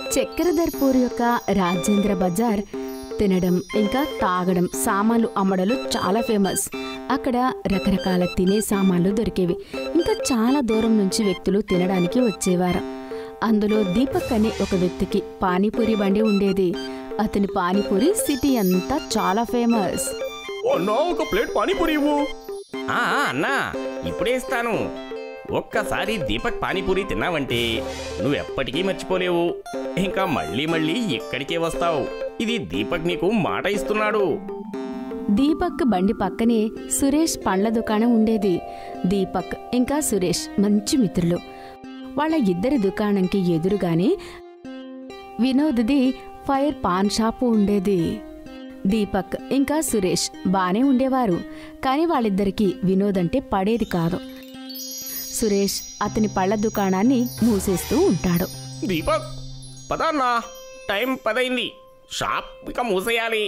చక్రధర్పూర్ యొక్క రాజేంద్ర బజార్ తినడం ఇంకా తాగడం సామాన్లు అమ్మడలు చాలా ఫేమస్ అక్కడ రకరకాల తినే సామాన్లు దొరికేవి ఇంకా చాలా దూరం నుంచి వ్యక్తులు తినడానికి వచ్చేవారు అందులో దీపక్ అనే ఒక వ్యక్తికి పానీపూరి బండి ఉండేది అతని పానీపూరి సిటీ అంతా చాలా ఫేమస్ అన్నా ఒక ప్లేట్ పానీపూరి ఇవ్వు ఆ, అన్నా ఇప్పుడే ఇస్తాను ఒక్కసారి దీపక్ పానీపూరి తిన్నావంటే నువ్వు ఎప్పటికీ మర్చిపోలేవు ఇంకా మళ్ళీ మళ్ళీ ఇక్కడికే వస్తావు ఇది దీపక్ నీకు మాట ఇస్తున్నాడు దీపక్ బండి పక్కనే సురేష్ పండ్ల దుకాణం ఉండేది దీపక్ ఇంకా సురేష్ మంచి మిత్రులు వాళ్ళ ఇద్దరి దుకాణంకి ఎదురుగానే వినోద్ది ఫైర్ పాన్ షాపు ఉండేది దీపక్ ఇంకా సురేష్ బానే ఉండేవారు కానీ వాళ్ళిద్దరికీ వినోద్ అంటే పడేది కాదు సురేష్ అతని పళ్ళ దుకాణాన్ని మూసేస్తూ ఉంటాడు దీపక్ పద అన్నా టైం పదైంది షాప్ ఇక మూసేయాలి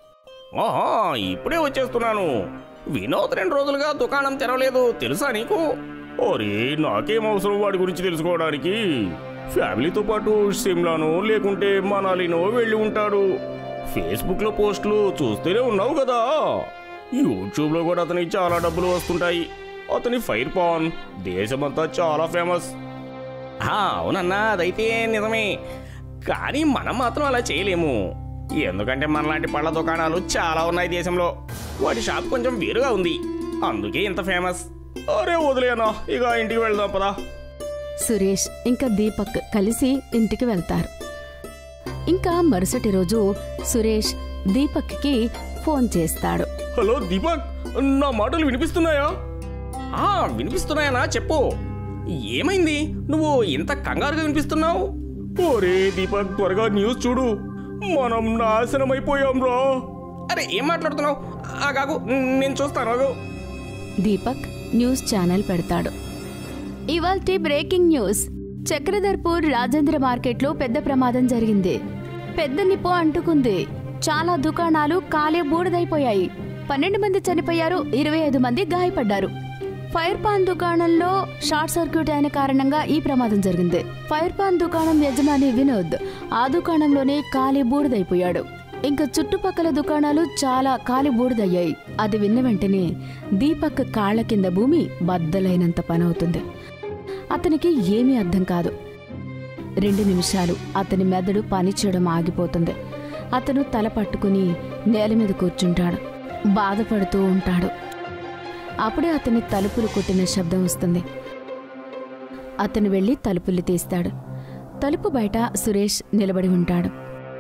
ఓహో ఇప్పుడే వచ్చేస్తున్నాను వినోద్ రెండు రోజులుగా దుకాణం తెరవలేదు తెలుసా నీకు అరే నాకేం అవసరం వాడి గురించి తెలుసుకోవడానికి ఫ్యామిలీతో పాటు సిమ్లానో లేకుంటే మనాలినో వెళ్ళి ఉంటాడు ఫేస్బుక్లో పోస్టులు చూస్తూనే ఉన్నావు కదా యూట్యూబ్లో కూడా అతనికి చాలా డబ్బులు వస్తుంటాయి అతని ఫైర్ పాన్ దేశమంతా చాలా ఫేమస్ ఆ, అవునన్నా అదైతే నిజమే కానీ మనం మాత్రం అలా చేయలేము ఎందుకంటే మనలాంటి పళ్ళ దుకాణాలు చాలా ఉన్నాయి దేశంలో వాటి షాప్ కొంచెం వేరుగా ఉంది అందుకే ఇంత ఫేమస్ అరే వదిలేనా ఇక ఇంటికి వెళ్దాం పదా సురేష్ ఇంకా దీపక్ కలిసి ఇంటికి వెళ్తారు ఇంకా మరుసటి రోజు సురేష్ దీపక్కి ఫోన్ చేస్తాడు హలో దీపక్ నా మాటలు వినిపిస్తున్నాయా ఆ వినిపిస్తున్నాయనా చెప్పు ఏమైంది నువ్వు ఇంత కంగారుగా వినిపిస్తున్నావు ఒరే దీపక్ త్వరగా న్యూస్ చూడు మనం నాశనం అయిపోయాం రా అరే ఏం మాట్లాడుతున్నావు ఆ కాకు నేను చూస్తాను ఆగు. దీపక్ న్యూస్ ఛానల్ పెడతాడు ఇవాల్టి బ్రేకింగ్ న్యూస్ చక్రధర్పూర్ రాజేంద్ర మార్కెట్లో పెద్ద ప్రమాదం జరిగింది పెద్ద నిప్పు అంటుకుంది చాలా దుకాణాలు కాలే బూడిదైపోయాయి పన్నెండు మంది చనిపోయారు ఇరవై ఐదు మంది గాయపడ్డారు ఫైర్ పాన్ దుకాణంలో షార్ట్ సర్క్యూట్ అయిన కారణంగా ఈ ప్రమాదం జరిగింది ఫైర్ పాన్ దుకాణం యజమాని వినోద్ ఆ దుకాణంలోనే కాలి బూడిదైపోయాడు ఇంకా చుట్టుపక్కల దుకాణాలు చాలా కాలి బూడిదయ్యాయి అది విన్న వెంటనే దీపక్ కాళ్ల కింద భూమి బద్దలైనంత పనవుతుంది అతనికి ఏమీ అర్థం కాదు రెండు నిమిషాలు అతని మెదడు పనిచేయడం ఆగిపోతుంది అతను తల పట్టుకుని నేల మీద కూర్చుంటాడు బాధపడుతూ ఉంటాడు అప్పుడే అతని తలుపులు కొట్టిన శబ్దం వస్తుంది అతను వెళ్ళి తలుపులు తీస్తాడు తలుపు బయట సురేష్ నిలబడి ఉంటాడు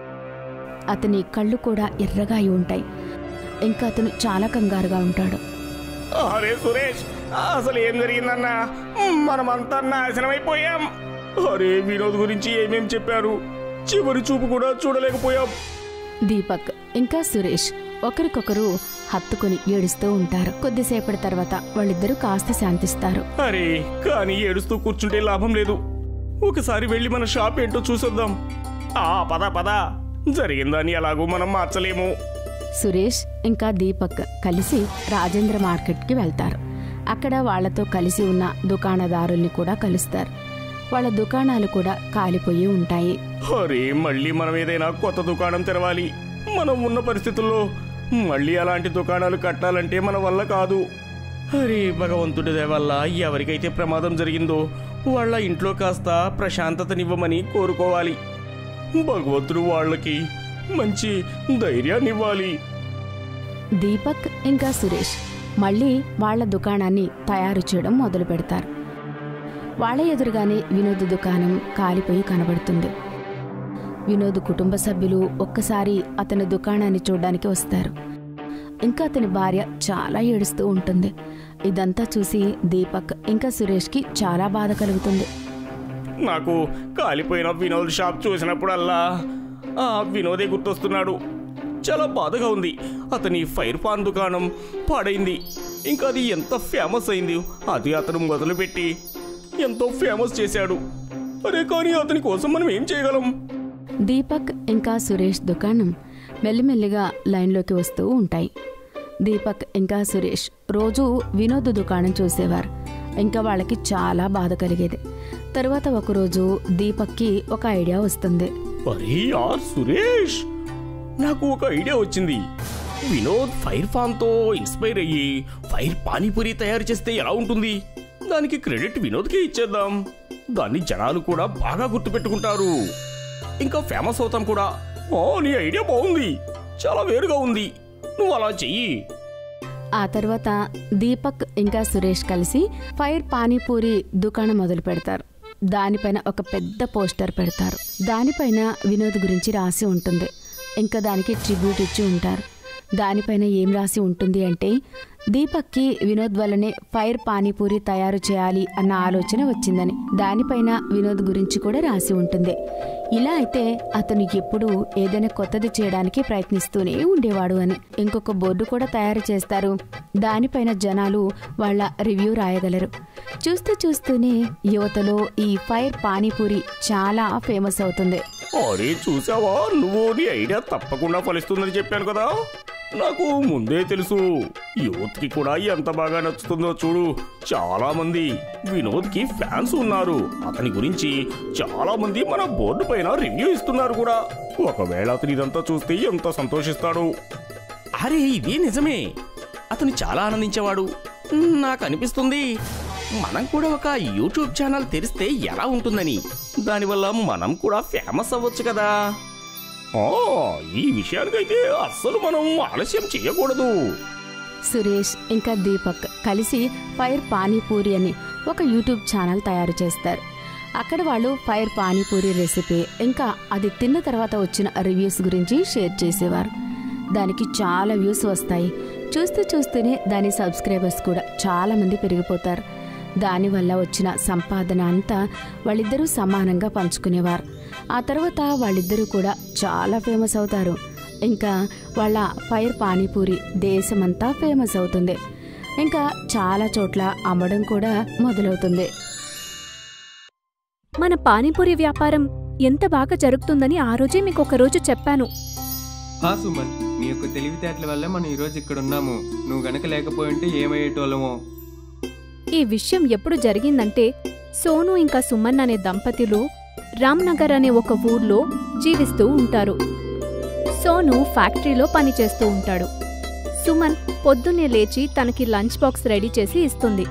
అతని కళ్ళు కూడా ఎర్రగా అయి ఉంటాయి ఇంకా అతను చాలా కంగారుగా ఉంటాడు అరే సురేష్ అసలు ఏం జరిగిందన్నా మనమంతా నాశనం అయిపోయాం అరే వినోద్ గురించి ఏమేం చెప్పారు చివరి చూపు కూడా చూడలేకపోయాం దీపక్ ఇంకా సురేష్ ఒకరికొకరు హత్తుకుని ఏడుస్తూ ఉంటారు కొద్దిసేపటి తర్వాత వాళ్ళిద్దరూ కాస్త శాంతిస్తారు అరే కానీ ఏడుస్తూ కూర్చుంటే లాభం లేదు ఒకసారి వెళ్ళి మన షాప్ ఏంటో చూసొద్దాం ఆ పద పద జరిగిందని ఎలాగూ మనం మార్చలేము సురేష్ ఇంకా దీపక్ కలిసి రాజేంద్ర మార్కెట్కి వెళ్తారు అక్కడ వాళ్ళతో కలిసి ఉన్న దుకాణదారుల్ని కూడా కలుస్తారు వాళ్ళ దుకాణాలు కూడా కాలిపోయి ఉంటాయి అరే మళ్ళీ మనం ఏదైనా కొత్త దుకాణం తెరవాలి మనం ఉన్న పరిస్థితుల్లో మళ్ళీ అలాంటి దుకాణాలు కట్టాలంటే మన వల్ల కాదు అరే భగవంతుడి దయ వల్ల ఎవరికైతే ప్రమాదం జరిగిందో వాళ్ళ ఇంట్లో కాస్త ప్రశాంతతనివ్వమని కోరుకోవాలి భగవంతుడు వాళ్ళకి మంచి ధైర్యాన్ని ఇవ్వాలి దీపక్ ఇంకా సురేష్ మళ్ళీ వాళ్ళ దుకాణాన్ని తయారు చేయడం మొదలు పెడతారు వాళ్ళ ఎదురుగానే వినోద్ దుకాణం కాలిపోయి కనబడుతుంది వినోద్ కుటుంబ సభ్యులు ఒక్కసారి అతని దుకాణాన్ని చూడడానికి వస్తారు ఇంకా అతని భార్య చాలా ఏడుస్తూ ఉంటుంది ఇదంతా చూసి దీపక్ ఇంకా సురేష్కి చాలా బాధ కలుగుతుంది నాకు కాలిపోయిన వినోద్ షాప్ చూసినప్పుడల్లా ఆ వినోదే గుర్తొస్తున్నాడు చాలా బాధగా ఉంది అతని ఫైర్ పాన్ దుకాణం పాడైంది ఇంకా అది ఎంత ఫేమస్ అయింది అది అతను మొదలుపెట్టి ఎంతో ఫేమస్ చేశాడు అరే కానీ అతని కోసం మనం ఏం చేయగలం దీపక్ ఇంకా సురేష్ దుకాణం మెల్లిమెల్లిగా లైన్లోకి వస్తూ ఉంటాయి దీపక్ ఇంకా సురేష్ రోజు వినోద్ దుకాణం చూసేవారు ఇంకా వాళ్ళకి చాలా బాధ కలిగేది తరువాత ఒకరోజు దీపక్కి ఒక ఐడియా వస్తుంది అరే యార్ సురేష్ నాకు ఒక ఐడియా వచ్చింది వినోద్ ఫైర్ ఫాన్తో ఇన్స్పైర్ అయ్యి ఫైర్ పానీపూరి తయారు చేస్తే ఎలా ఉంటుంది దానికి క్రెడిట్ వినోద్కే ఇచ్చేద్దాం దాన్ని జనాలు కూడా బాగా గుర్తుపెట్టుకుంటారు ఇంకా ఫేమస్ అవుతాం కూడా ఓ నీ ఐడియా బాగుంది చాలా వేరుగా ఉంది నువ్వు అలా చెయ్యి ఆ తర్వాత దీపక్ ఇంకా సురేష్ కలిసి ఫైర్ పానీపూరి దుకాణం మొదలు పెడతారు దానిపైన ఒక పెద్ద పోస్టర్ పెడతారు దానిపైన వినోద్ గురించి రాసి ఉంటుంది ఇంకా దానికి ట్రిబ్యూట్ ఇచ్చి ఉంటారు దానిపైన ఏం రాసి ఉంటుంది అంటే దీపక్కి వినోద్ వల్లనే ఫైర్ పానీపూరి తయారు చేయాలి అన్న ఆలోచన వచ్చిందని దానిపైన వినోద్ గురించి కూడా రాసి ఉంటుంది ఇలా అయితే అతను ఎప్పుడూ ఏదైనా కొత్తది చేయడానికి ప్రయత్నిస్తూనే ఉండేవాడు అని ఇంకొక బోర్డు కూడా తయారు చేస్తారు దానిపైన జనాలు వాళ్ళ రివ్యూ రాయగలరు చూస్తూ చూస్తూనే యువతలో ఈ ఫైర్ పానీపూరి చాలా ఫేమస్ అవుతుంది అరే చూసావా నువ్వు నీ ఐడియా తప్పకుండా ఫలిస్తుందని చెప్పాను కదా నాకు ముందే తెలుసు యూత్కి కూడా ఎంత బాగా నచ్చుతుందో చూడు చాలా మంది వినోద్కి ఫ్యాన్స్ ఉన్నారు అతని గురించి చాలా మంది మన బోర్డు పైన రివ్యూ ఇస్తున్నారు కూడా ఒకవేళ అతను ఇదంతా చూస్తే ఎంత సంతోషిస్తాడు అరే ఇది నిజమే అతను చాలా ఆనందించేవాడు నాకు అనిపిస్తుంది మనం కూడా ఒక యూట్యూబ్ ఛానల్ తెరిస్తే ఎలా ఉంటుందని దానివల్ల మనం కూడా ఫేమస్ అవ్వచ్చు కదా ఆ, ఈ విషయానికైతే అస్సలు మనం ఆలస్యం చేయకూడదు సురేష్ ఇంకా దీపక్ కలిసి ఫైర్ పానీపూరి అని ఒక యూట్యూబ్ ఛానల్ తయారు చేస్తారు అక్కడ వాళ్ళు ఫైర్ పానీపూరి రెసిపీ ఇంకా అది తిన్న తర్వాత వచ్చిన రివ్యూస్ గురించి షేర్ చేసేవారు దానికి చాలా వ్యూస్ వస్తాయి చూస్తూ చూస్తూనే దాని సబ్స్క్రైబర్స్ కూడా చాలా మంది పెరిగిపోతారు దానివల్ల వచ్చిన సంపాదన అంతా వాళ్ళిద్దరూ సమానంగా పంచుకునేవారు ఆ తర్వాత వాళ్ళిద్దరూ కూడా చాలా ఫేమస్ అవుతారు ఇంకా వాళ్ళ ఫైర్ పానీపూరి దేశమంతా ఫేమస్ అవుతుంది ఇంకా చాలా చోట్ల అమ్మడం కూడా మొదలవుతుంది మన పానీపూరి వ్యాపారం ఎంత బాగా జరుగుతుందని ఆ రోజే మీకు ఒక రోజు చెప్పాను హా సుమన్ నీ యొక్క తెలివితేటల వల్ల మనం ఈరోజు ఇక్కడ ఉన్నాము నువ్వు గనక లేకపోయి ఉంటే ఏమయ్యేటోళ్ళమో ఈ విషయం ఎప్పుడు జరిగిందంటే సోను ఇంకా సుమన్ అనే దంపతులు రామ్నగర్ అనే ఒక ఊర్లో జీవిస్తూ ఉంటారు సోను ఫ్యాక్టరీలో పనిచేస్తూ ఉంటాడు సుమన్ పొద్దున్నే లేచి తనకి లంచ్ బాక్స్ రెడీ చేసి ఇస్తుంది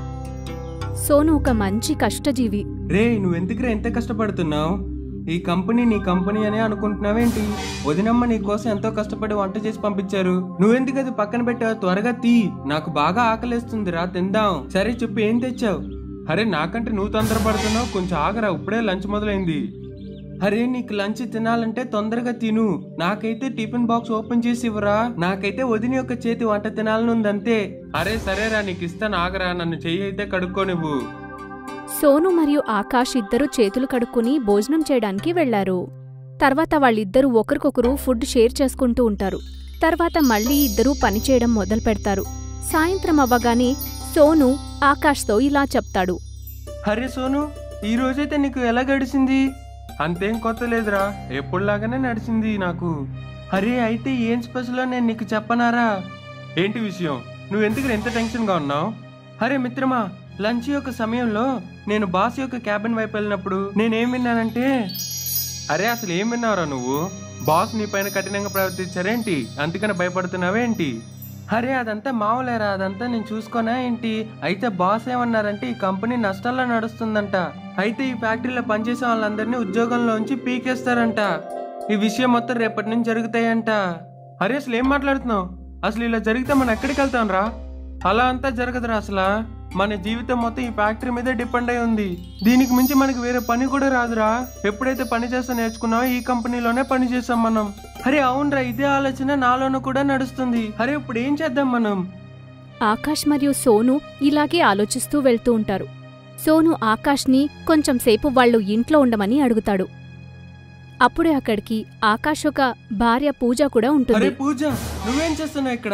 సోను ఒక మంచి కష్టజీవి రే నువ్వెందుకురా ఎంత కష్టపడుతున్నావు ఈ కంపెనీ నీ కంపెనీ అనే అనుకుంటున్నావేంటి వదినమ్మ నీ కోసం ఎంతో కష్టపడి వంట చేసి పంపించారు నువ్వెందుకు అది పక్కన పెట్టావు త్వరగా తీ నాకు బాగా ఆకలేస్తుంది రా తిందాం సరే చెప్పు ఏం తెచ్చావు అరే నాకంటే నువ్వు తొందరపడుతున్నావు కొంచెం ఆగరా ఇప్పుడే లంచ్ మొదలైంది అరే నీకు లంచ్ తినాలంటే తొందరగా తిను నాకైతే టిఫిన్ బాక్స్ ఓపెన్ చేసి ఇవ్వరా నాకైతే వదిన యొక్క చేతి వంట తినాలని ఉందంతే అరే సరేరా నీకు ఇస్తాను ఆగరా నన్ను చెయ్యి అయితే కడుక్కో నువ్వు సోను మరియు ఆకాష్ ఇద్దరూ చేతులు కడుక్కుని భోజనం చేయడానికి వెళ్లారు తర్వాత వాళ్ళిద్దరూ ఒకరికొకరు ఫుడ్ షేర్ చేసుకుంటూ ఉంటారు తర్వాత మళ్ళీ ఇద్దరూ పనిచేయడం మొదలు పెడతారు సాయంత్రం అవ్వగానే సోను ఆకాష్తో ఇలా చెప్తాడు అరే సోను ఈ రోజైతే నీకు ఎలా గడిచింది అంతేం కొత్త లేదురా ఎప్పుడులాగానే నడిచింది నాకు అరే అయితే ఏం స్పెషల్ నేను నీకు చెప్పనారా ఏంటి విషయం నువ్వు ఎందుకు ఎంత టెన్షన్గా ఉన్నావు అరే మిత్రమా లంచ్ యొక్క సమయంలో నేను బాస్ యొక్క క్యాబిన్ వైపు వెళ్ళినప్పుడు నేనేం విన్నానంటే అరే అసలు ఏం విన్నావురా నువ్వు బాస్ నీ పైన కఠినంగా ప్రవర్తించారేంటి అందుకని భయపడుతున్నావేంటి అరే అదంతా మామూలేరా అదంతా నేను చూసుకోనా ఏంటి అయితే బాస్ ఏమన్నారంటే ఈ కంపెనీ నష్టాల్లో నడుస్తుందంట అయితే ఈ ఫ్యాక్టరీలో పనిచేసే వాళ్ళందరినీ ఉద్యోగంలోంచి పీకేస్తారంట ఈ విషయం మొత్తం రేపటి నుంచి జరుగుతాయంట అరే అసలు ఏం మాట్లాడుతున్నావు అసలు ఇలా జరిగితే మనం ఎక్కడికి వెళ్తాం రా అలా అంతా జరగదురా అసలు మన జీవితం మొత్తం ఈ ఫ్యాక్టరీ మీదే డిపెండ్ అయి ఉంది దీనికి మించి మనకి వేరే పని కూడా రాదురా ఎప్పుడైతే పని చేస్తా నేర్చుకున్నామో ఈ కంపెనీలోనే పని చేసాం మనం అరే అవునరా ఇదే ఆలోచన నాలోనూ కూడా నడుస్తుంది అరే ఇప్పుడు ఏం చేద్దాం మనం ఆకాష్ మరియు సోను ఇలాగే ఆలోచిస్తూ వెళ్తూ ఉంటారు సోను ఆకాష్ని కొంచెం సేపు వాళ్ళు ఇంట్లో ఉండమని అడుగుతాడు అప్పుడే అక్కడికి ఆకాష్ ఒక భార్య పూజ కూడా అరే ఉంటుంది పూజ నువ్వేం చేస్తున్నావు ఇక్కడ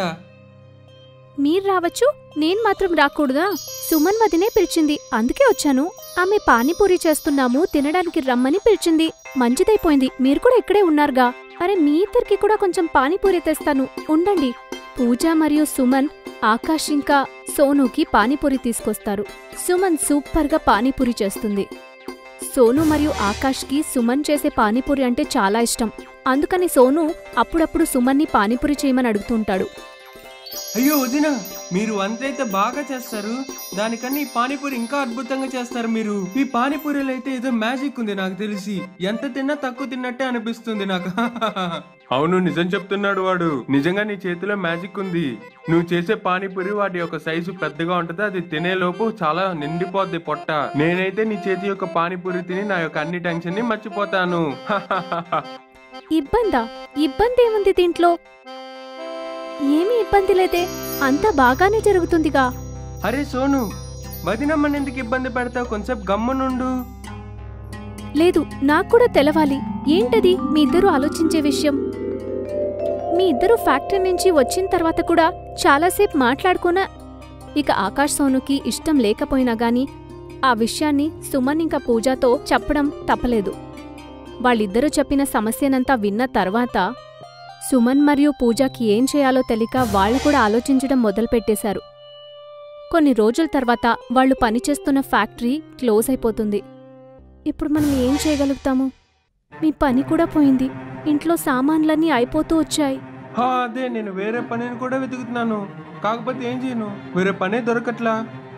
మీరు రావచ్చు నేను మాత్రం రాకూడదా సుమన్ వదినే పిలిచింది అందుకే వచ్చాను ఆమె పానీపూరి చేస్తున్నాము తినడానికి రమ్మని పిలిచింది మంచిదైపోయింది మీరు కూడా ఇక్కడే ఉన్నారుగా అరే మీ ఇద్దరికి కూడా కొంచెం పానీపూరి తెస్తాను ఉండండి పూజ మరియు సుమన్ ఆకాష్ ఇంకా సోనుకి పానీపూరి తీసుకొస్తారు సుమన్ సూపర్గా పానీపూరి చేస్తుంది సోను మరియు ఆకాష్కి సుమన్ చేసే పానీపూరి అంటే చాలా ఇష్టం అందుకని సోను అప్పుడప్పుడు సుమన్ని పానీపూరి చేయమని అడుగుతుంటాడు అయ్యో వదిన మీరు వంతైతే బాగా చేస్తారు దానికన్నా ఈ పానీపూరి ఇంకా అద్భుతంగా చేస్తారు మీరు ఈ పానీపూరిలో అయితే ఏదో మ్యాజిక్ ఉంది నాకు తెలిసి ఎంత తిన్నా తక్కువ తిన్నట్టే అనిపిస్తుంది నాకు అవును నిజం చెప్తున్నాడు వాడు నిజంగా నీ చేతిలో మ్యాజిక్ ఉంది నువ్వు చేసే పానీపూరి వాటి యొక్క సైజు పెద్దగా ఉంటది అది తినేలోపు చాలా నిండిపోద్ది పొట్ట నేనైతే నీ చేతి యొక్క పానీపూరి తిని నా యొక్క అన్ని టెన్షన్ ని మర్చిపోతాను ఇబ్బందా ఇబ్బంది ఏముంది దీంట్లో ఏమీ ఇబ్బంది లేదే అంతా బాగానే జరుగుతుందిగా అరే సోను వదినమ్మని ఎందుకు ఇబ్బంది పెడతావు కొంచెం గమ్మునుండు లేదు నాకు కూడా తెలవాలి ఏంటది మీ ఇద్దరు ఆలోచించే విషయం మీ ఇద్దరు ఫ్యాక్టరీ నుంచి వచ్చిన తర్వాత కూడా చాలాసేపు మాట్లాడుకున్నా ఇక ఆకాష్ సోనుకి ఇష్టం లేకపోయినా గాని ఆ విషయాన్ని సుమన్ ఇంకా పూజాతో చెప్పడం తప్పలేదు వాళ్ళిద్దరూ చెప్పిన సమస్యనంతా విన్న తర్వాత సుమన్ మరియు పూజకి ఏం చేయాలో తెలియక వాళ్ళు కూడా ఆలోచించడం మొదలుపెట్టేశారు కొన్ని రోజుల తర్వాత వాళ్ళు పనిచేస్తున్న ఫ్యాక్టరీ క్లోజ్ అయిపోతుంది ఇప్పుడు మనం ఏం చేయగలుగుతాము మీ పని కూడా పోయింది ఇంట్లో సామాన్లన్నీ అయిపోతూ వచ్చాయి హా అదే నేను వేరే పనిని కూడా వెతుకుతున్నాను కాకపోతే ఏం చేయను వేరే పనే దొరకట్లా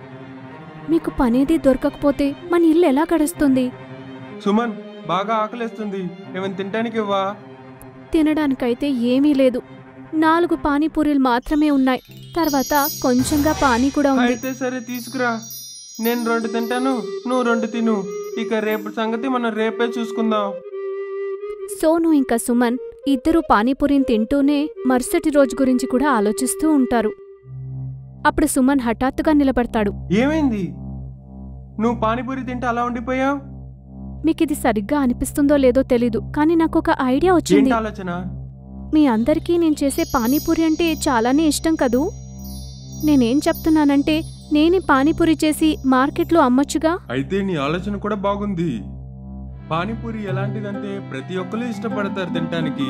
మీకు పనేది దొరకకపోతే మన ఇల్లు ఎలా గడుస్తుంది సుమన్ బాగా ఆకలేస్తుంది ఏమైనా తినడానికి ఇవ్వా తినడానికైతే ఏమీ లేదు నాలుగు పానీపూరీలు మాత్రమే ఉన్నాయి తర్వాత కొంచెంగా పానీ కూడా ఉంది అయితే సరే తీసుకురా నేను రెండు తింటాను నువ్వు రెండు తిను ఇక రేపు సంగతి మనం రేపే చూసుకుందాం సోను ఇంకా సుమన్ ఇద్దరూ పానీపూరిని తింటూనే మరుసటి రోజు గురించి కూడా ఆలోచిస్తూ ఉంటారు అప్పుడు సుమన్ హఠాత్తుగా నిలబడతాడు ఏమైంది నువ్వు పానీపూరి తింటే అలా ఉండిపోయావు మీకిది సరిగ్గా అనిపిస్తుందో లేదో తెలీదు కానీ నాకు ఒక ఐడియా వచ్చింది ఏంటి ఆలోచన మీ అందరికీ నేను చేసే పానీపూరి అంటే చాలానే ఇష్టం కదూ నేనేం చెప్తున్నానంటే నేనే పానీపూరి చేసి మార్కెట్లో అమ్మొచ్చుగా అయితే నీ ఆలోచన కూడా బాగుంది పానీపూరి ఎలాంటిదంటే ప్రతి ఒక్కరు ఇష్టపడతారు తినటానికి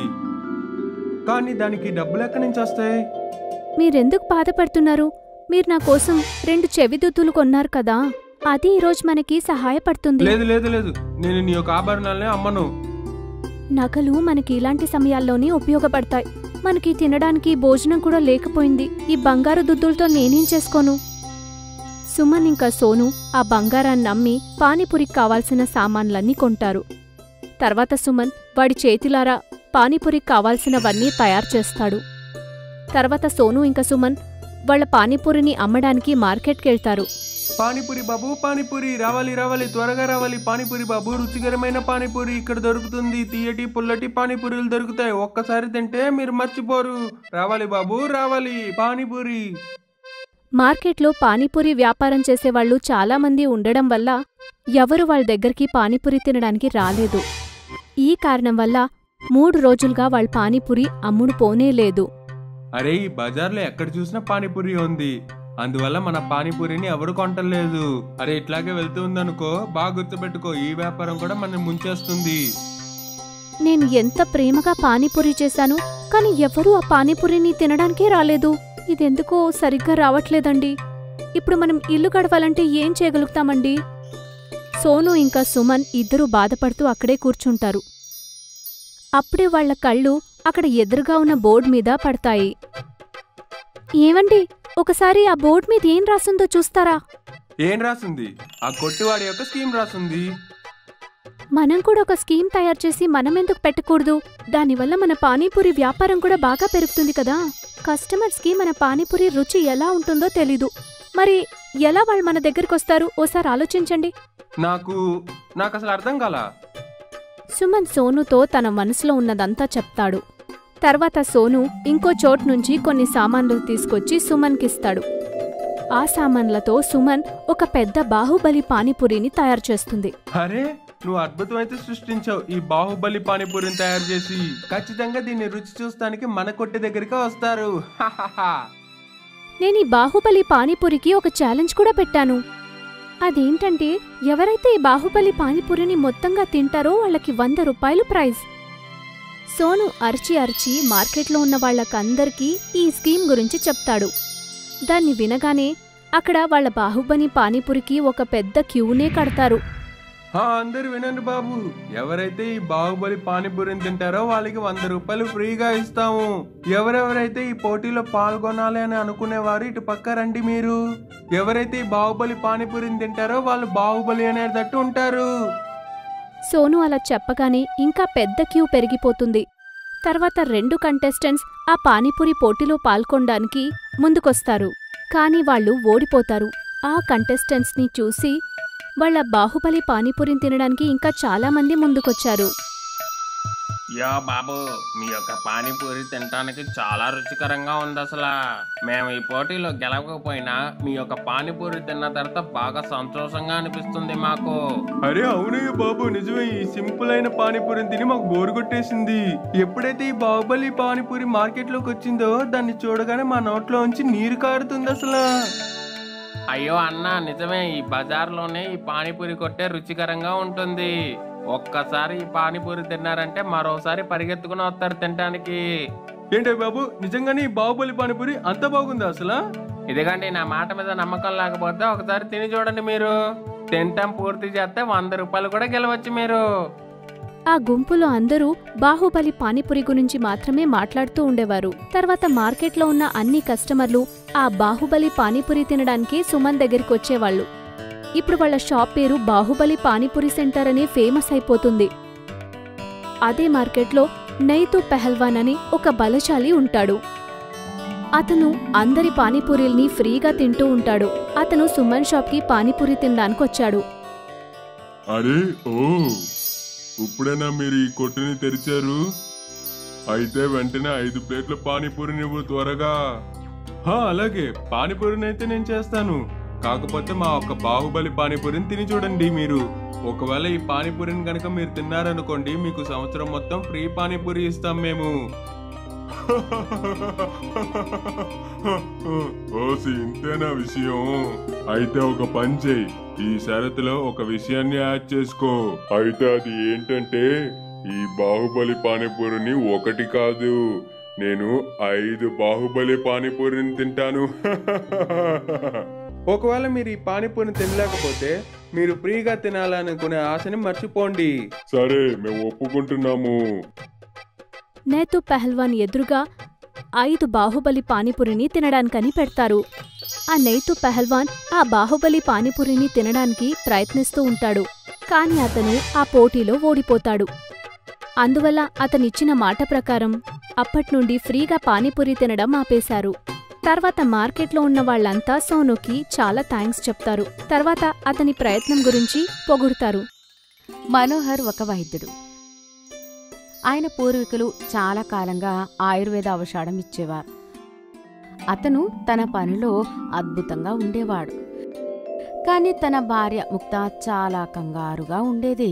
కానీ దానికి డబ్బులు ఎక్కడి నుంచి వస్తాయి మీరెందుకు బాధపడుతున్నారు మీరు నా కోసం రెండు చెవిదుద్దులు కొన్నారు కదా అది ఈరోజు మనకి సహాయపడుతుంది లేదు లేదు లేదు నేను నీ యొక్క ఆభరణాలనే అమ్మను నగలు మనకి ఇలాంటి సమయాల్లోనే ఉపయోగపడతాయి మనకి తినడానికి భోజనం కూడా లేకపోయింది ఈ బంగారు దుద్దులతో నేనేం చేసుకోను సుమన్ ఇంకా సోను ఆ బంగారాన్ని అమ్మి పానీపూరికి కావాల్సిన సామాన్లన్నీ కొంటారు తర్వాత సుమన్ వాడి చేతిలారా పానీపూరికి కావాల్సినవన్నీ తయారు చేస్తాడు తర్వాత సోను ఇంకా సుమన్ వాళ్ళ పానీపూరిని అమ్మడానికి మార్కెట్కెళ్తారు పానీపూరి బాబు పానీపూరి రావాలి రావాలి త్వరగా రావాలి పానీపూరి బాబు రుచికరమైన పానీపూరి ఇక్కడ దొరుకుతుంది తీయటి పుల్లటి పానీపూరీలు దొరుకుతాయి ఒక్కసారి తింటే మీరు మర్చిపోరు రావాలి బాబు రావాలి పానీపూరి మార్కెట్లో పానీపూరి వ్యాపారం చేసేవాళ్ళు చాలామంది ఉండడం వల్ల ఎవరు వాళ్ళ దగ్గరికి పానీపూరి తినడానికి రాలేదు ఈ కారణం వల్ల మూడు రోజులుగా వాళ్ళ పానీపూరి అమ్ముడు పోనే లేదు అరే ఈ బజార్లో ఎక్కడ చూసినా పానీపూరి ఉంది అందువల్ల మన పానీపూరిని ఎవరు కొంటలేదు అరే ఇట్లాగే వెళ్తూ ఉందనుకో బాగా గుర్తుపెట్టుకో ఈ వ్యాపారం కూడా మనం ముంచేస్తుంది నేను ఎంత ప్రేమగా పానీపూరి చేశాను కానీ ఎవరూ ఆ పానీపూరిని తినడానికే రాలేదు ఇదెందుకో సరిగ్గా రావట్లేదండి ఇప్పుడు మనం ఇల్లు గడవాలంటే ఏం చేయగలుగుతామండి సోను ఇంకా సుమన్ ఇద్దరూ బాధపడుతూ అక్కడే కూర్చుంటారు అప్పుడే వాళ్ళ కళ్ళు అక్కడ ఎదురుగా ఉన్న బోర్డు మీద పడతాయి ఏమండి ఒకసారి ఆ బోర్డు మీద ఏం రాసుందో చూస్తారా ఏం రాసింది ఆ కొట్టివాడి యొక్క స్కీమ్ రాసింది మనం కూడా ఒక స్కీమ్ తయారు చేసి మనం ఎందుకు పెట్టకూడదు దానివల్ల మన పానీపూరి వ్యాపారం కూడా బాగా పెరుగుతుంది కదా కస్టమర్స్కి మన పానీపూరి రుచి ఎలా ఉంటుందో తెలీదు మరి ఎలా వాళ్ళు మన దగ్గరికి వస్తారు ఓసారి ఆలోచించండి నాకు నాకు అసలు అర్థం కాలా సుమన్ సోనుతో తన మనసులో ఉన్నదంతా చెప్తాడు తర్వాత సోను ఇంకో చోటు నుంచి కొన్ని సామాన్లు తీసుకొచ్చి సుమన్కిస్తాడు ఆ సామాన్లతో సుమన్ ఒక పెద్ద బాహుబలి పానీపూరిని తయారు చేస్తుంది అరే నువ్వు అద్భుతమైతే సృష్టించావు ఈ బాహుబలి పానీపూరిని తయారు చేసి ఖచ్చితంగా దీన్ని రుచి చూస్తానికి మన కొట్టి దగ్గరికి వస్తారు హాహాహా. నేను ఈ బాహుబలి పానీపూరికి ఒక ఛాలెంజ్ కూడా పెట్టాను అదేంటంటే ఎవరైతే ఈ బాహుబలి పానీపూరిని మొత్తంగా తింటారో వాళ్ళకి వంద రూపాయలు ప్రైజ్ సోను అరిచి అరిచి మార్కెట్లో ఉన్న వాళ్ళకందరికీ ఈ స్కీమ్ గురించి చెప్తాడు దాన్ని వినగానే అక్కడ వాళ్ళ బాహుబలి పానీపూరికి ఒక పెద్ద క్యూనే కడతారు ఆ, అందరూ వినండి బాబు ఎవరైతే ఈ బాహుబలి పానీపూరిని తింటారో వాళ్ళకి వంద రూపాయలు ఫ్రీగా ఇస్తాము ఎవరెవరైతే ఈ పోటీలో పాల్గొనాలి అని అనుకునేవారు ఇటు పక్క రండి మీరు ఎవరైతే ఈ బాహుబలి పానీపూరిని తింటారో వాళ్ళు బాహుబలి అనేటట్టు ఉంటారు సోను అలా చెప్పగానే ఇంకా పెద్ద క్యూ పెరిగిపోతుంది తర్వాత రెండు కంటెస్టెంట్స్ ఆ పానీపూరి పోటీలో పాల్గొనడానికి ముందుకొస్తారు కానీ వాళ్ళు ఓడిపోతారు ఆ కంటెస్టెంట్స్ని చూసి వాళ్ళ బాహుబలి పానీపూరిని తినడానికి ఇంకా చాలా మంది ముందుకొచ్చారు యా బాబు మీ యొక్క పానీపూరి తినడానికి చాలా రుచికరంగా ఉంది అసలు మేము ఈ పోటీలో గెలవకపోయినా మీ యొక్క పానీపూరి తిన్న తర్వాత బాగా సంతోషంగా అనిపిస్తుంది మాకు అరే అవునయ్య బాబు నిజమే ఈ సింపుల్ అయిన పానీపూరిని తిని మాకు బోరు కొట్టేసింది ఎప్పుడైతే ఈ బాహుబలి పానీపూరి మార్కెట్ లోకి వచ్చిందో దాన్ని చూడగానే మా నోట్లో నుంచి నీరు కారుతుంది అసలు అయ్యో అన్న నిజమే ఈ బజార్లోనే ఈ పానీపూరి కొట్టే రుచికరంగా ఉంటుంది ఒక్కసారి ఈ పానీపూరి తిన్నారంటే మరోసారి పరిగెత్తుకుని వస్తారు తినడానికి ఏంటి బాబు నిజంగానే ఈ బాహుబలి పానీపూరి అంత బాగుంది అసలు ఇదిగండి నా మాట మీద నమ్మకం లేకపోతే ఒకసారి తిని చూడండి మీరు తింటాం పూర్తి చేస్తే వంద రూపాయలు కూడా గెలవచ్చు మీరు ఆ గుంపులో అందరూ బాహుబలి పానీపూరి గురించి మాత్రమే మాట్లాడుతూ ఉండేవారు తర్వాత మార్కెట్లో ఉన్న అన్ని కస్టమర్లు ఆ బాహుబలి పానీపూరి తినడానికి సుమన్ దగ్గరికి వచ్చేవాళ్ళు ఇప్పుడు వాళ్ళ షాప్ పేరు బాహుబలి పానీపూరి సెంటర్ అని ఫేమస్ అయిపోతుంది అదే మార్కెట్లో నైతు పెహల్వాన్ అని ఒక బలశాలి ఉంటాడు అతను అందరి పానీపూరీల్ని ఫ్రీగా తింటూ ఉంటాడు అతను సుమన్ షాప్కి పానీపూరి తినడానికి వచ్చాడు అరే ఓ ఇప్పుడైనా మీరు ఈ కొట్టుని తెరిచారు అయితే వెంటనే ఐదు ప్లేట్ల పానీపూరి నువ్వు త్వరగా హా, అలాగే పానీపూరిని అయితే నేను చేస్తాను కాకపోతే మా ఒక్క బాహుబలి పానీపూరిని తిని చూడండి మీరు ఒకవేళ ఈ పానీపూరిని కనుక మీరు తిన్నారనుకోండి మీకు సంవత్సరం మొత్తం ఫ్రీ పానీపూరి ఇస్తాం మేము ఓసి ఇంతేనా విషయం అయితే ఒక పని చెయ్యి ఈ షరతులో ఒక విషయాన్ని యాడ్ చేసుకో అయితే అది ఏంటంటే ఈ బాహుబలి పానీపూరిని ఒకటి కాదు నేను ఐదు బాహుబలి పానీపూరిని తింటాను ఒకవేళ మీరు ఈ పానీపూరిని తినలేకపోతే మీరు ఫ్రీగా తినాలనుకునే ఆశని మర్చిపోండి సరే మేము ఒప్పుకుంటున్నాము నేతు పెహల్వాన్ ఎదురుగా ఐదు బాహుబలి పానీపూరిని తినడానికని పెడతారు ఆ నైతు పెహల్వాన్ ఆ బాహుబలి పానీపూరిని తినడానికి ప్రయత్నిస్తూ ఉంటాడు కాని అతను ఆ పోటీలో ఓడిపోతాడు అందువల్ల అతనిచ్చిన మాట ప్రకారం అప్పట్నుండి ఫ్రీగా పానీపూరి తినడం ఆపేశారు తర్వాత మార్కెట్లో ఉన్న వాళ్ళంతా సోనుకి చాలా థ్యాంక్స్ చెప్తారు తర్వాత అతని ప్రయత్నం గురించి పొగుడుతారు మనోహర్ ఒక వైద్యుడు ఆయన పూర్వీకులు చాలా కాలంగా ఆయుర్వేద ఔషధం ఇచ్చేవారు అతను తన పనిలో అద్భుతంగా ఉండేవాడు కానీ తన భార్య ముక్త చాలా కంగారుగా ఉండేది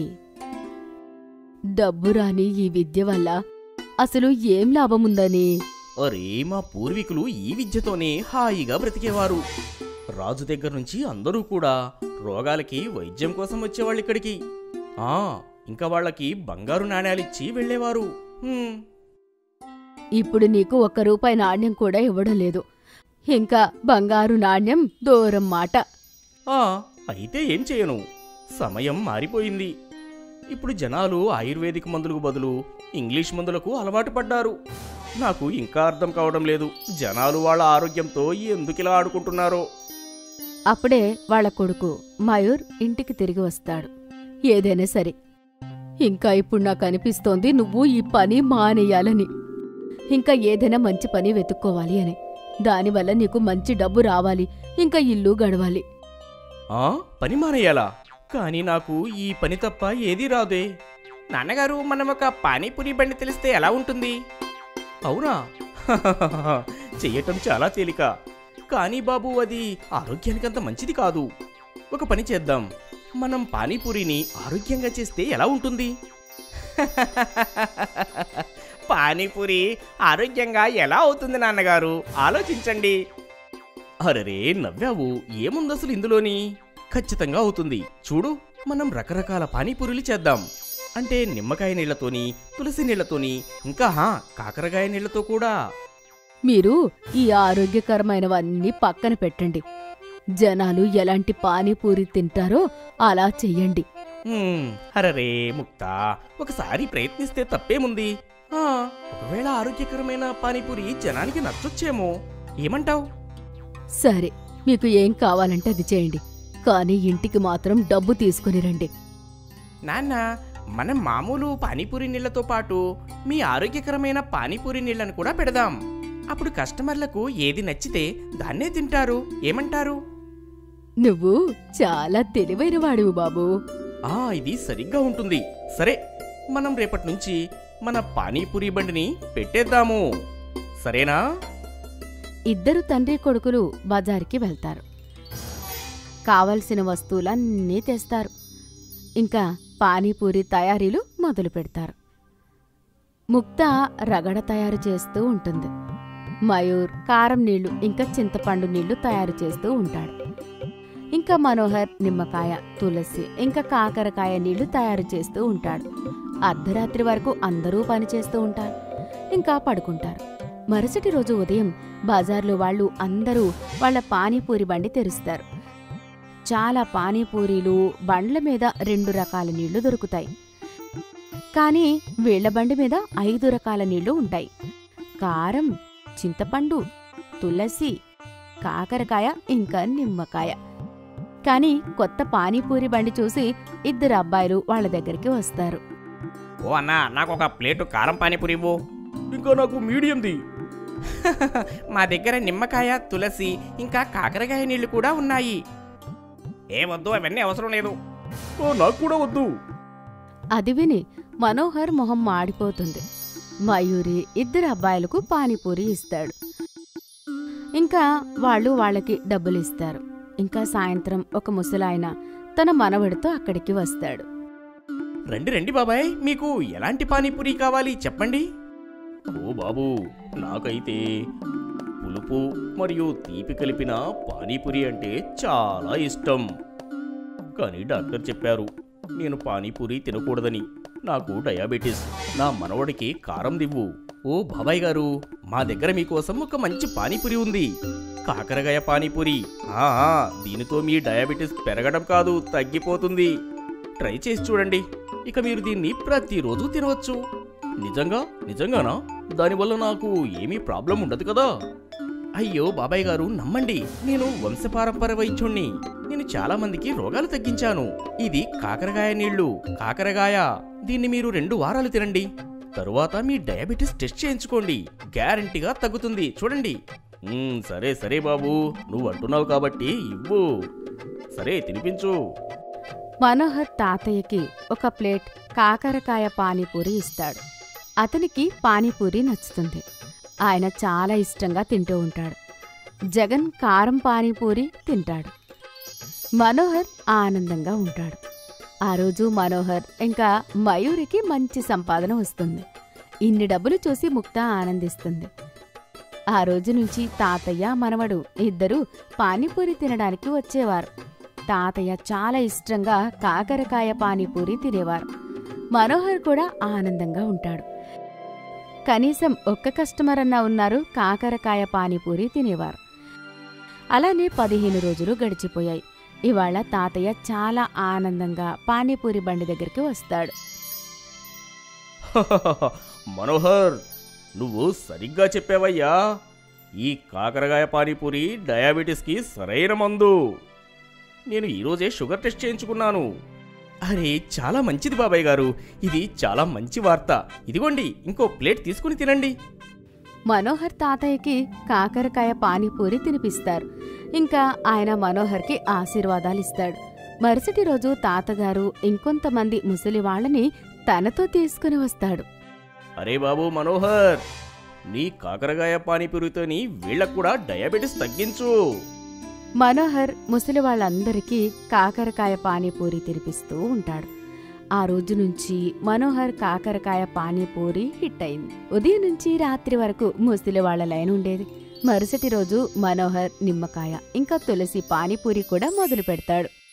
డబ్బు రాని ఈ విద్య వల్ల అసలు ఏం లాభముందని అరే మా పూర్వీకులు ఈ విద్యతోనే హాయిగా బ్రతికేవారు రాజు దగ్గర నుంచి అందరూ కూడా రోగాలకి వైద్యం కోసం వచ్చేవాళ్ళు ఇక్కడికి ఆ ఇంకా వాళ్ళకి బంగారు నాణ్యాలిచ్చి వెళ్ళేవారు హ్మ్. ఇప్పుడు నీకు ఒక్క రూపాయి నాణ్యం కూడా ఇవ్వడం లేదు ఇంకా బంగారు నాణ్యం దూరం మాట ఆ అయితే ఏం చేయను సమయం మారిపోయింది ఇప్పుడు జనాలు ఆయుర్వేదిక్ మందులకు బదులు ఇంగ్లీష్ మందులకు అలవాటు పడ్డారు నాకు ఇంకా అర్థం కావడం లేదు జనాలు వాళ్ళ ఆరోగ్యంతో ఎందుకిలా ఆడుకుంటున్నారో అప్పుడే వాళ్ళ కొడుకు మయూర్ ఇంటికి తిరిగి వస్తాడు ఏదైనా సరే ఇంకా ఇప్పుడు నాకు అనిపిస్తోంది నువ్వు ఈ పని మానేయాలని ఇంకా ఏదైనా మంచి పని వెతుక్కోవాలి అని దానివల్ల నీకు మంచి డబ్బు రావాలి ఇంకా ఇల్లు గడవాలి ఆ పని మానేయాలా కానీ నాకు ఈ పని తప్ప ఏదీ రాదే నాన్నగారు మనం ఒక పానీపూరి బండి తెలిస్తే ఎలా ఉంటుంది అవునా చెయ్యటం చాలా తేలిక కానీ బాబు అది ఆరోగ్యానికి అంత మంచిది కాదు ఒక పని చేద్దాం మనం పానీపూరిని ఆరోగ్యంగా చేస్తే ఎలా ఉంటుంది పానీపూరి ఆరోగ్యంగా ఎలా అవుతుంది నాన్నగారు ఆలోచించండి అరరే నవ్వావు ఏముంది అసలు ఇందులోని ఖచ్చితంగా అవుతుంది చూడు మనం రకరకాల పానీపూరీలు చేద్దాం అంటే నిమ్మకాయ నీళ్లతోని తులసి నీళ్లతోని ఇంకా హా, కాకరకాయ నీళ్లతో కూడా మీరు ఈ ఆరోగ్యకరమైనవన్నీ పక్కన పెట్టండి జనాలు ఎలాంటి పానీపూరి తింటారో అలా చెయ్యండి హ్మ్, అరరే ముక్తా ఒకసారి ప్రయత్నిస్తే తప్పేముంది ఆ, ఒకవేళ ఆరోగ్యకరమైన పానీపూరి జనానికి నచ్చొచ్చేమో ఏమంటావ్ సరే మీకు ఏం కావాలంటే అది చేయండి కానీ ఇంటికి మాత్రం డబ్బు తీసుకుని రండి నాన్న మనం మామూలు పానీపూరి నీళ్లతో పాటు మీ ఆరోగ్యకరమైన పానీపూరి నీళ్లను కూడా పెడదాం అప్పుడు కస్టమర్లకు ఏది నచ్చితే దాన్నే తింటారు ఏమంటారు నువ్వు చాలా తెలివైన వాడివి బాబు ఆ ఇది సరిగ్గా ఉంటుంది సరే మనం రేపటి నుంచి మన పానీపూరి బండిని పెట్టేద్దాము సరేనా ఇద్దరు తండ్రి కొడుకులు బజార్కి వెళ్తారు కావలసిన వస్తువులన్నీ తెస్తారు ఇంకా పానీపూరి తయారీలు మొదలు పెడతారు ముక్త రగడ తయారు చేస్తూ ఉంటుంది మయూర్ కారం నీళ్లు ఇంకా చింతపండు నీళ్లు తయారు చేస్తూ ఉంటాడు ఇంకా మనోహర్ నిమ్మకాయ తులసి ఇంకా కాకరకాయ నీళ్లు తయారు చేస్తూ ఉంటాడు అర్ధరాత్రి వరకు అందరూ పని చేస్తూ ఉంటారు ఇంకా పడుకుంటారు మరుసటి రోజు ఉదయం బజార్లో వాళ్ళు అందరూ వాళ్ళ పానీపూరి బండి తెరుస్తారు చాలా పానీపూరీలు బండ్ల మీద రెండు రకాల నీళ్లు దొరుకుతాయి కానీ వీళ్ల బండి మీద ఐదు రకాల నీళ్లు ఉంటాయి కారం చింతపండు తులసి కాకరకాయ ఇంకా నిమ్మకాయ కానీ కొత్త పానీపూరి బండి చూసి ఇద్దరు అబ్బాయిలు వాళ్ళ దగ్గరికి వస్తారు ఓ అన్నా నాకు ఒక ప్లేటు కారం పానీపూరి ఇవ్వు ఇంకా నాకు మీడియంది మా దగ్గర నిమ్మకాయ తులసి ఇంకా కాకరకాయ నీళ్లు కూడా ఉన్నాయి ఏ వద్దు అవన్నీ అవసరం లేదు ఓ నాకు కూడా వద్దు అది విని మనోహర్ మొహం మాడిపోతుంది మయూరి ఇద్దరు అబ్బాయిలకు పానీపూరి ఇస్తాడు ఇంకా వాళ్ళు వాళ్ళకి డబ్బులు ఇస్తారు ఇంకా సాయంత్రం ఒక ముసలాయన తన మనవడితో అక్కడికి వస్తాడు రండి రండి బాబాయ్ మీకు ఎలాంటి పానీపూరి కావాలి చెప్పండి ఓ బాబు నాకైతే పులుపు మరియు తీపి కలిపిన పానీపూరి అంటే చాలా ఇష్టం కానీ డాక్టర్ చెప్పారు నేను పానీపూరి తినకూడదని నాకు డయాబెటీస్ నా మనవడికి కారం దివ్వు ఓ బాబాయ్ గారు మా దగ్గర మీకోసం ఒక మంచి పానీపూరి ఉంది కాకరకాయ పానీపూరి ఆ, ఆ, దీనితో మీ డయాబెటీస్ పెరగడం కాదు తగ్గిపోతుంది ట్రై చేసి చూడండి ఇక మీరు దీన్ని ప్రతిరోజు తినవచ్చు నిజంగా నిజంగానా దానివల్ల నాకు ఏమీ ప్రాబ్లం ఉండదు కదా అయ్యో బాబాయ్ గారు నమ్మండి నేను వంశపారంపర వైద్యుణ్ణి నేను చాలా మందికి రోగాలు తగ్గించాను ఇది కాకరకాయ నీళ్లు కాకరకాయ దీన్ని మీరు రెండు వారాలు తినండి తరువాత మీ డయాబెటీస్ టెస్ట్ చేయించుకోండి గ్యారంటీగా తగ్గుతుంది చూడండి "మ్మ్, సరే సరే బాబు నువ్వు అంటున్నావు కాబట్టి ఇవ్వు సరే తినిపించు మనోహర్ తాతయ్యకి ఒక ప్లేట్ కాకరకాయ పానీపూరి ఇస్తాడు అతనికి పానీపూరి నచ్చుతుంది ఆయన చాలా ఇష్టంగా తింటూ ఉంటాడు జగన్ కారం పానీపూరి తింటాడు మనోహర్ ఆనందంగా ఉంటాడు ఆ రోజు మనోహర్ ఇంకా మయూరికి మంచి సంపాదన వస్తుంది ఇన్ని డబ్బులు చూసి ముక్త ఆనందిస్తుంది ఆ రోజు నుంచి తాతయ్య మనవడు ఇద్దరూ పానీపూరి తినడానికి వచ్చేవారు తాతయ్య చాలా ఇష్టంగా కాకరకాయ పానీపూరి తినేవారు మనోహర్ కూడా ఆనందంగా ఉంటాడు కనీసం ఒక్క కస్టమర్ అన్నా ఉన్నారు కాకరకాయ పానీపూరి తినేవారు అలానే పదిహేను రోజులు గడిచిపోయాయి ఇవాళ తాతయ్య చాలా ఆనందంగా పానీపూరి బండి దగ్గరికి వస్తాడు మనోహర్ నువ్వు సరిగ్గా చెప్పావయ్యా ఈ కాకరకాయ పానీపూరి డయాబెటీస్కి సరైన మందు నేను ఈరోజే షుగర్ టెస్ట్ చేయించుకున్నాను అరే చాలా మంచిది బాబాయ్ గారు ఇది చాలా మంచి వార్త ఇదిగోండి ఇంకో ప్లేట్ తీసుకుని తినండి మనోహర్ తాతయ్యకి కాకరకాయ పానీపూరి తినిపిస్తారు ఇంకా ఆయన మనోహర్కి ఆశీర్వాదాలు ఇస్తాడు మరుసటి రోజు తాతగారు ఇంకొంతమంది ముసలి వాళ్ళని తనతో తీసుకుని వస్తాడు అరే బాబు మనోహర్ నీ కాకరకాయ పానీపూరితోని వీళ్ళకు కూడా డయాబెటీస్ తగ్గించు మనోహర్ ముసలి వాళ్ళందరికీ కాకరకాయ పానీపూరి తినిపిస్తూ ఉంటాడు ఆ రోజు నుంచి మనోహర్ కాకరకాయ పానీపూరి హిట్ అయింది ఉదయం నుంచి రాత్రి వరకు ముసలి వాళ్ళ లైన్ ఉండేది మరుసటి రోజు మనోహర్ నిమ్మకాయ ఇంకా తులసి పానీపూరి కూడా మొదలు పెడతాడు